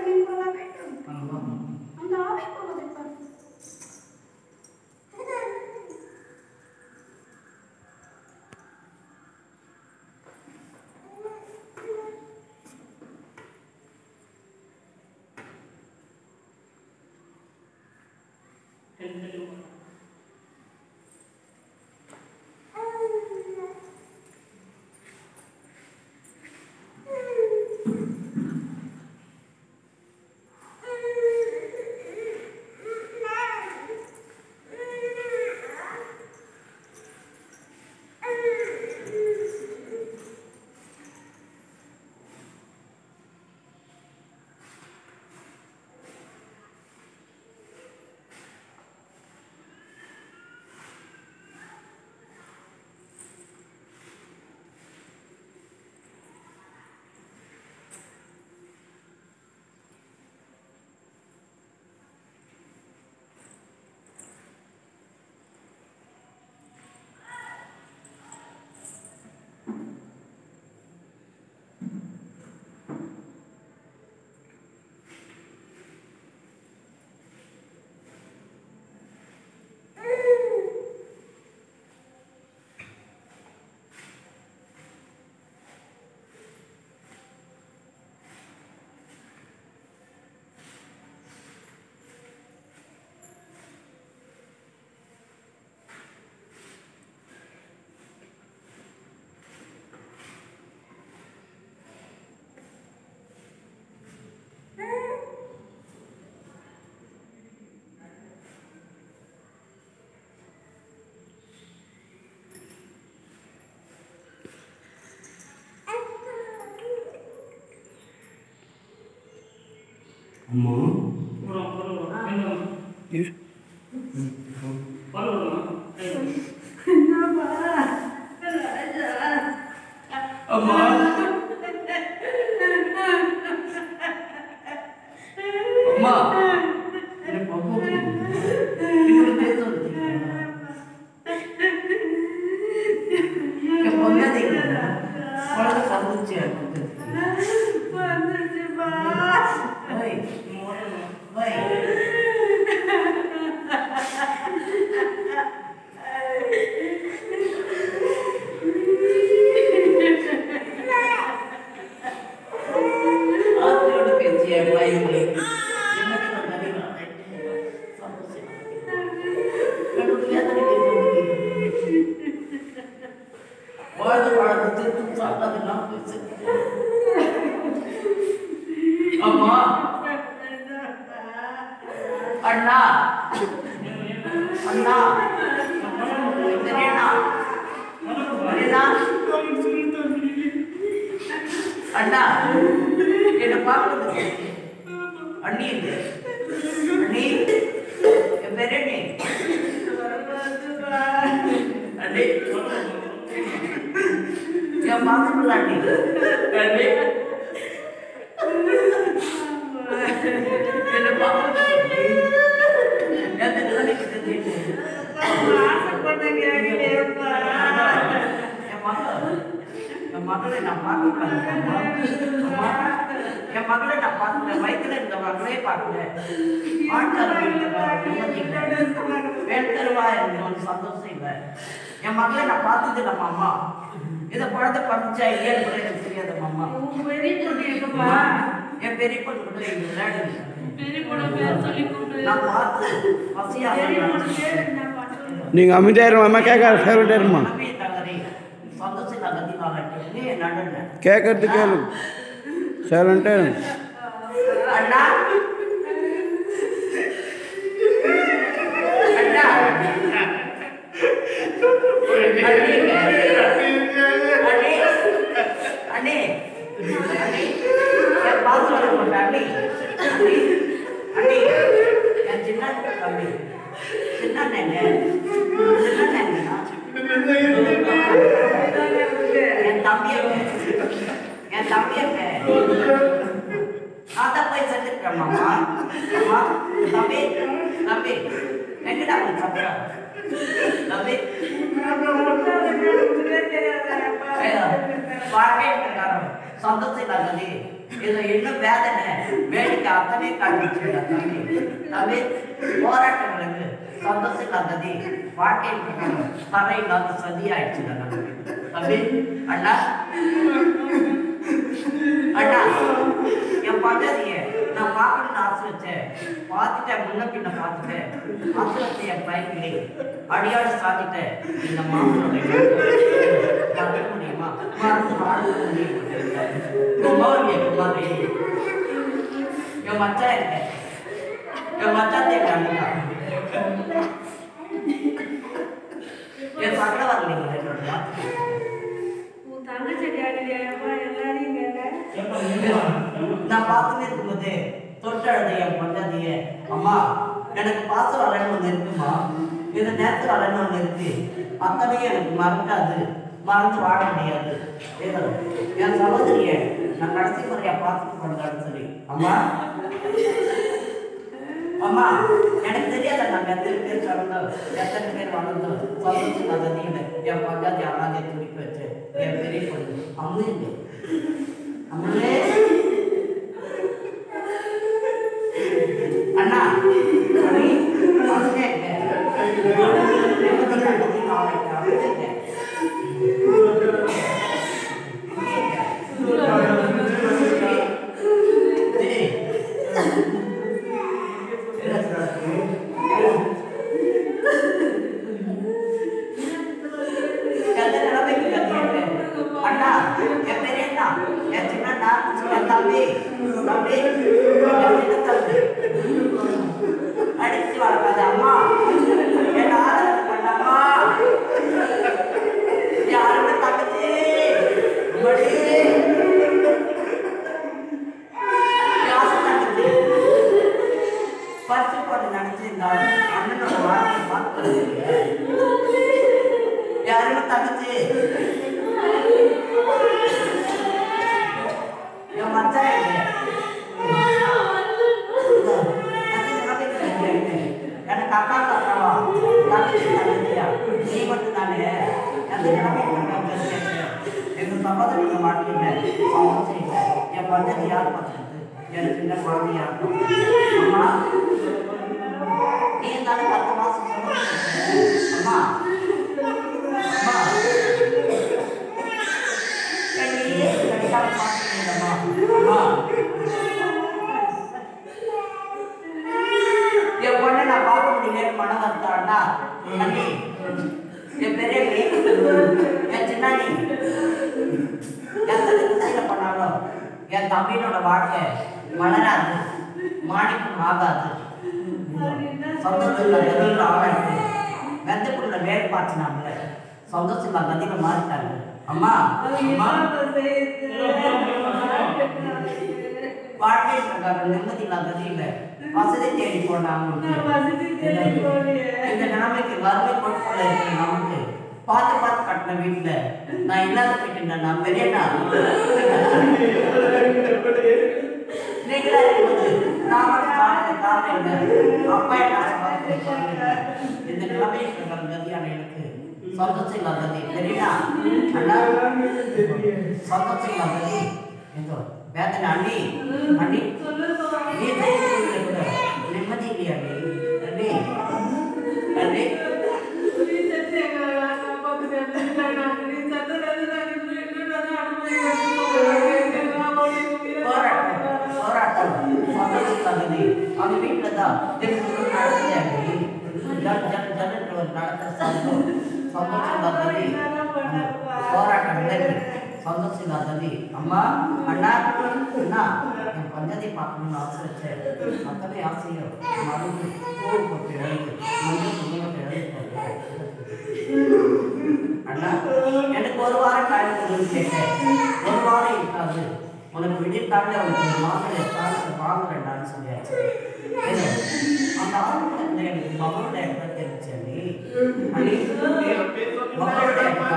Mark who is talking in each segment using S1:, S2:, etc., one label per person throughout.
S1: நீ போக வேண்டும் அந்த ஆவி போவதை பாரு
S2: அம்மா
S3: இரு.
S1: என்னப்பா ராஜா
S2: அம்மா அம்மா என்ன பாப்பா இன்னொரு பேச குழந்தை சந்திச்சு
S1: வந்துச்சுப்பா
S2: ஓய் ஓய் ஆத்திரோட பேசிய பயங்களே என்னடி வந்தாலே நான் சந்தோஷம் கடவுள் எத்தனை பேர் வந்து வாழ்ந்து வாழ்ந்து திருத்தும் சாப்பிட்டதெல்லாம் பேசு அம்மா அண்ணா அண்ணா தெரியண்ணா தெரியண்ணா அண்ணா என்ன பார்க்கறது அண்ணி எங்க? அண்ணி என் பேர் அண்ணி அண்ணி என் பார்த்துக்கலாம் அண்ணி அண்ணி என்ன பார்க்கறது எத்தனை நாளைக்கு தெரியுது
S1: ஆசைப்பட்ட கேட்கலையப்பா
S2: என் மகள் என் மகளை நான் பார்க்கக்கூடாது அம்மா. அம்மா, என் மகளை நான் பார்க்கல வயிற்றுல இருந்த மகளே பார்க்கல ஆண்கார வேல் தருவா எனக்கு ஒரு சந்தோஷம் இல்லை என் மகளை நான் பார்த்தது நம்ம அம்மா இதை குழந்தை பறிச்சா இல்லையான்னு கூட எனக்கு தெரியாது அம்மா
S1: உன் பெரிய பொண்ணு எங்கப்பா
S2: என் பெரிய பொண்ணு கூட இங்க விளையாடுது
S1: பெரிய பொண்ணு பேர் சொல்லி கூப்பிடு
S2: நான் பார்த்து பசியா
S1: பெரிய பொண்ணு பேர் என்னப்பா சொல்லு
S3: நீங்கள் அமைதியாக இருமா அம்மா கேட்க சொல்லிட்டே இருமா
S2: மனமே தகரே சந்தோஷம் நகர்த்தி நாளாட்டி நடுன
S3: கேட்கறது கேளு சைலண்ட்டாக இருங்க
S2: அண்ணா அண்ணா அண்ணே அண்ணே அண்ணே என் பாசு வர மாட்டா அண்ணே அண்ணே அண்ணே என் சின்ன தம்பி சின்ன அண்ணங்க சின்ன அண்ணங்கண்ணா என் தம்பி எங்க என் தம்பி எங்க நான் தான் போய் செத்துட்டேன் மாமா அம்மா தம்பி தம்பி எங்கடா போய் சாப்பிட்ற தம்பி வாழ்க்கை பிரகாரம் சந்தோஷம் இல்லாதே இது இன்னும் வேதனை வேடிக்கை அத்தனை காட்டிச்சு தம்பி தம்பி போராட்டங்களுக்கு சந்தோஷம் இல்லாதது வாழ்க்கை தரை இல்லாத சதி ஆயிடுச்சு தம்பி தம்பி அண்ணா அண்ணா என் பந்ததிய நான் பார்க்கணும்னு ஆசை வச்சேன் பார்த்துட்டேன் முன்ன பின்ன பார்த்துட்டேன் ஆசை வச்ச என் பைக்கிலே அடியாடு சாதிட்டேன் இந்த மாமனோட மறக்க முடியுமா மறந்து வாழ்க்க முடியும் குமாரி குமாரி என் மச்சான் இருக்கேன் என் மச்சான் தேவையா என் சண்டை வரலைங்க என்னோட வார்த்தை.
S1: உன் தங்கச்சி கேட்கலையாப்பா எல்லாரையும் கேட்டேன்
S2: நான் பார்த்துட்டு இருக்கும்போது தொட்டழுது என் பொண்டாதிய அம்மா எனக்கு பாசம் வரணும் ஒன்று இருக்குமா இது நேரத்தில் வரணும் ஒன்று இருக்கு அத்தனையும் எனக்கு மறக்காது மறந்து வாழ முடியாது ஏதோ என் சகோதரிய நான் கடைசி முறையா பார்த்துட்டு பண்ணாலும் சரி அம்மா அம்மா எனக்கு தெரியாத நாங்க எத்தனை பேர் பிறந்தோம் எத்தனை பேர் வளர்ந்தோம் சந்தோஷம் அதையும் என் பஞ்சாதி அண்ணாதே துடிப்பு வச்சு என் பெரிய பொண்ணு அம்மு இல்லை அம்மே அண்ணா அண்ணி அண்ணே அண்ணா என் பெரிய அண்ணா என் சின்ன அண்ணா என் தம்பி தம்பி என் சின்ன தம்பி அடிச்சு வளர்க்காத அம்மா என் ஆதரவு பண்ணாமா யாருமே தங்கச்சி மடி யாரு தங்கச்சி பறிச்சு போட்டு நினைச்சு இந்த அண்ணனோட வாழ்க்கையை பார்த்து யாருமே தங்கச்சி என் மச்சான் எங்க? எனக்கு அக்கா அக்காவா தங்கச்சி தங்கச்சியா நீ மட்டும் தானே எந்த நிலைமை எங்க சகோதரிங்க வாழ்க்கையில அவங்க செய்யல என் பஞ்சத்தை யார் பார்த்துக்கிட்டு எனக்கு சின்ன குழந்தை யார் அம்மா நீ தானே பத்து மாசம் சுமந்து அம்மா அம்மா என்னையே கிடைக்காம பார்த்துக்கீங்கம்மா அம்மா என் பொண்ணை நான் பார்க்க முடியலன்னு மனம் வந்தாடா அண்ணி என் பெரிய என் சின்னாணி எத்தனை திசையில பண்ணாலும் என் தம்பியோட வாழ்க்கை மலராது மாணிக்கம் ஆகாது சந்தோஷம் கதியில் ஆளாயிட்டு வெந்தப்புள்ள வேலை பார்த்தினாங்கள சந்தோஷம் கதியில் மாறிட்டாங்க அம்மா அம்மா வாழ்க்கை பிரகாரம் நிம்மதி இல்லாத கதியில் வசதி தேடி போனாங்க இந்த நிலைமைக்கு வறுமை பொருட்கள் இருக்கிற நமக்கு பார்த்து பார்த்து கட்டின வீட்டுல நான் இல்லாத போயிட்டேன் நான் பெரியண்ணா நீங்களா இருக்கும்போது நான் மட்டும் காரணம் காரணம் இல்லை அப்பா என்ன சம்பாதிச்சு இந்த நிலைமை இருக்கிற கதியான எனக்கு சந்தோஷம் இல்லாதது பெரியண்ணா அண்ணா சந்தோஷம் இல்லாதது ஏதோ வேதனை அண்ணி அண்ணி நீ தைரியத்தில் இருக்கிற நிம்மதி இல்லையா அண்ணி அண்ணி அண்ணி போராட்டம் போராட்டம் சந்தோஷத்தாகுது அவங்க வீட்டில் தான் திரும்ப நடக்குது ஜன் ஜன் ஜன்ன்ற ஒரு நடக்கிற சந்தோஷம் சந்தோஷம் தாத்ததி போராட்டம் விலகி சந்தோஷம் தாத்ததி அம்மா அண்ணா அண்ணா என் பஞ்சத்தை பார்க்கணும்னு ஆசை வச்சேன் அத்தனை ஆசையும் மருந்து பூ போட்டு எழுது மஞ்சள் குங்குமத்தை எழுது அண்ணா எனக்கு ஒரு வாரம் டைம் கொடுன்னு கேட்டேன் ஒரு வாரம் இருக்காது உனக்கு விடியற்காலே உனக்கு ஒரு மாதம் காசு வாங்குறேன்டான்னு சொல்லியாச்சு ஏதோ, அந்த ஆரம்பத்தில் எனக்கு மகளோட இடத்த தெரிஞ்சு நீ அண்ணி மகளோட இடத்தா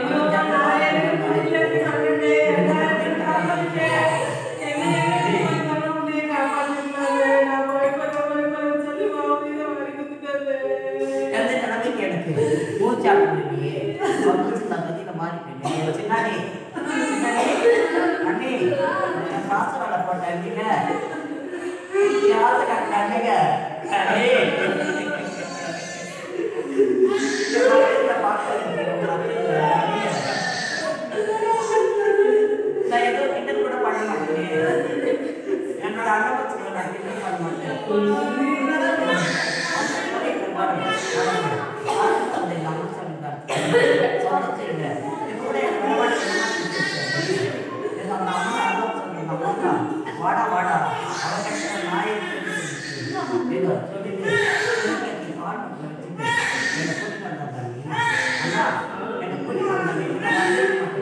S2: எந்த நிலைமைக்கு எனக்கு மூச்சாட்டம் இல்லையே சந்தோஷம் தான் கதியில் மாறிட்டேன் சின்னாடி சின்னாடி அண்ணி என் காசு வர தண்ணியில யாரு கட்டாங்க கடே நான் ஏதோ கிண்டல் கூட பண்ண மாட்டேன் என்னோட அனுபவத்தில் நான் கிண்டல் பண்ண மாட்டேன் வாடா வாடா அவகிட்ட நாயை ஏதோ சொல்லிட்டு அண்ணா எனக்கு புரியும்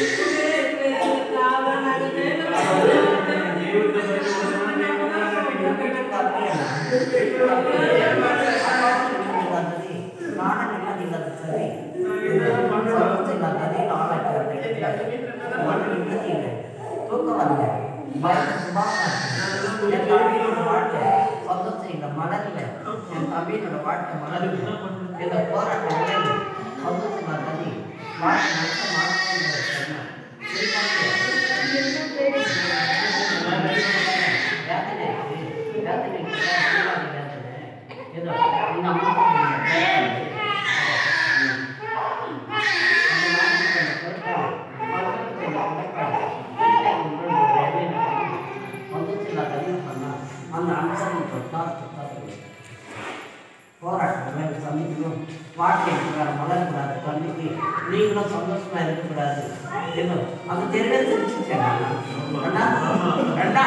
S2: அந்த அம்சம் தொட்டால் தொட்டால் போராட்டங்களை சந்திக்கணும் வாழ்க்கை இருக்கிறார் மலரக்கூடாது தம்பிக்கு நீங்களும் சந்தோஷமா இருக்கக்கூடாது என்ன அது தெரியல தெரிஞ்சுச்சேன் அண்ணா அண்ணா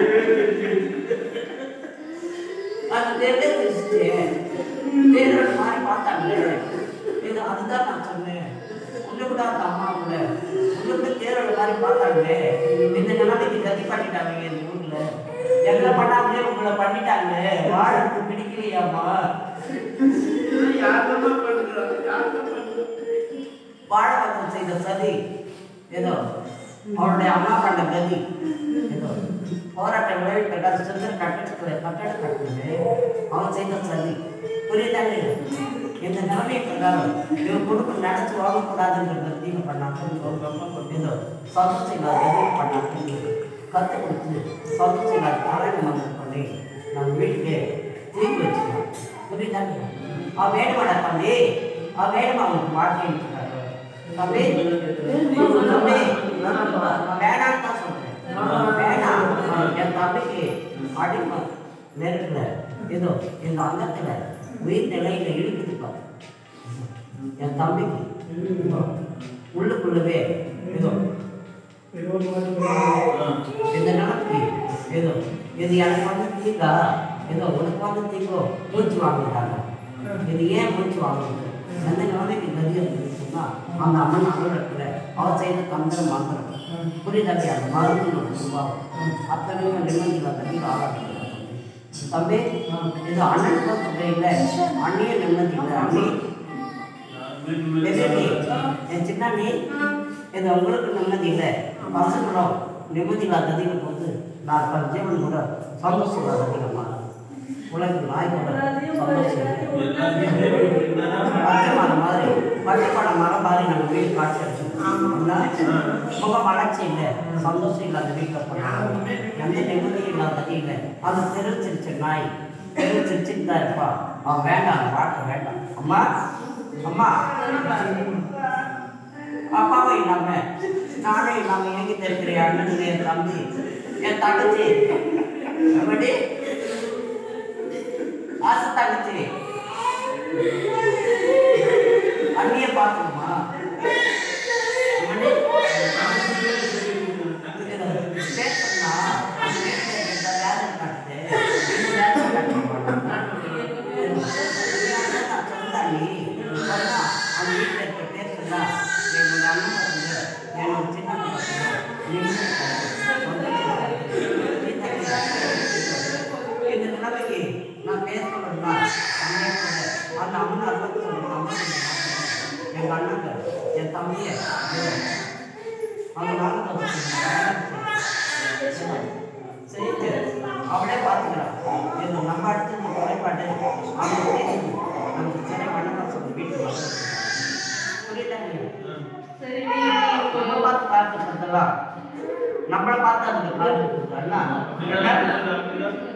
S2: அது தெரியல தெரிஞ்சுச்சு தேர்தல் மாதிரி பார்த்தாங்களே இது அதுதான் நான் சொன்னேன் உள்ள கூட அந்த அம்மா கூட உள்ள கூட தேர்தல் மாதிரி பார்த்தாங்களே இந்த நிலைமைக்கு கதி பண்ணிட்டாங்க இந்த ஊர்ல எங்களை பண்ணாமலே உங்களை பண்ணிட்டாங்களே வாழறது பிடிக்கலையாம்மா வாழவக்கம் செய்த சதி ஏதோ அவருடைய அம்மா கண்ட கதி ஏதோ போராட்ட விளைவிட்டார் சிந்தர் கட்டடத்துல கட்டட கட்டுது அவன் செய்த சதி புரியுதாங்க இந்த நிலைமை பிரகாரம் இவன் குடும்பம் நடத்தி வாங்கக்கூடாதுங்கிறத தீர்வு பண்ணாங்க ஏதோ சந்தோஷம் இல்லாத எதுவும் பண்ணாங்க கற்றுக் கொடுத்து சந்தோஷம் இல்லாத பாராயண மந்திரம் பண்ணி நம்ம வீட்டுக்கு தீர்வு வச்சுக்கலாம் புரியுதாங்க அவன் வேணுமாடா தம்பி அவன் வேணுமா அவனுக்கு வாழ்க்கை தம்பி தம்பி நான் வேணாம்னு தான் சொல்றேன் வேணாம் என் தம்பிக்கு அடிமை நெருக்கல ஏதோ இந்த அங்கத்துல உயிர் நிலையில இழுக்குது பாரு என் தம்பிக்கு உள்ளுக்குள்ளவே ஏதோ இந்த நிலத்துக்கு ஏதோ இது எனக்கு வந்து தீங்கா ஏதோ உனக்கு வந்து தீங்கோ மூச்சு வாங்கிட்டாங்க இது ஏன் மூச்சு வாங்குது எந்த நிலைமைக்கு கதி இருக்குன்னா அந்த அம்மன் அலுவலகத்தில் அவர் செய்த தந்திர மாந்திரம் புரியுதாங்க அந்த மருந்து உருவாகும் அத்தனையும் நிம்மதியில் கட்டி ஆளாக தம்பி இது அண்ணன் இல்லை அண்ணிய நிம்மதி இல்லை அண்ணி பெரியண்ணி, என் சின்ன நீ இது உங்களுக்கு நிம்மதி இல்லை பசங்களும் நிம்மதி இல்லாத அதிகம் போது நான் பல ஜீவன் கூட சந்தோஷம் இல்லாத அதிகமாக உலக நாய் கூட சந்தோஷம் இல்லை. பச்சைமான மாதிரி பச்சைப்பட மரம் மாதிரி நம்ம வீடு காட்சி அடிச்சிருக்கோம் முக மலர்ச்சி இல்லை சந்தோஷம் இல்லாத வீட்டில் போனாங்க எந்த நிம்மதியும் இல்லாதது இல்லை அது தெரிச்சிருச்சு நாய் தெரிச்சிருச்சுன்னு தான் இருப்பா அவன் வேண்டாம் வாழ்க்கை வேண்டாம் அம்மா அம்மா அப்பாவும் இல்லாம நானே இல்லாம எங்க தெரிக்கிற அண்ணன் என் தம்பி என் தங்கச்சி எப்படி ஆசை தங்கச்சி அண்ணிய பார்க்கணுமா பேசணும்னா வேலை காட்டுது வேலை காட்ட எங்க அண்ணாங்க என் தம்பிய அவங்க சரிட்டு அவளே பார்த்துக்கிறான் இந்த நம்ம அடுத்து இந்த குறைபாடு அவங்க தெரியுது நமக்கு சிறை பண்ணலாம் சொல்லி வீட்டுக்கு வர புரியுதா நீ? நம்ம பார்த்து பார்த்துக்கிறதெல்லாம் நம்மளை பார்த்து அதுக்கு கால் இருக்குல்ல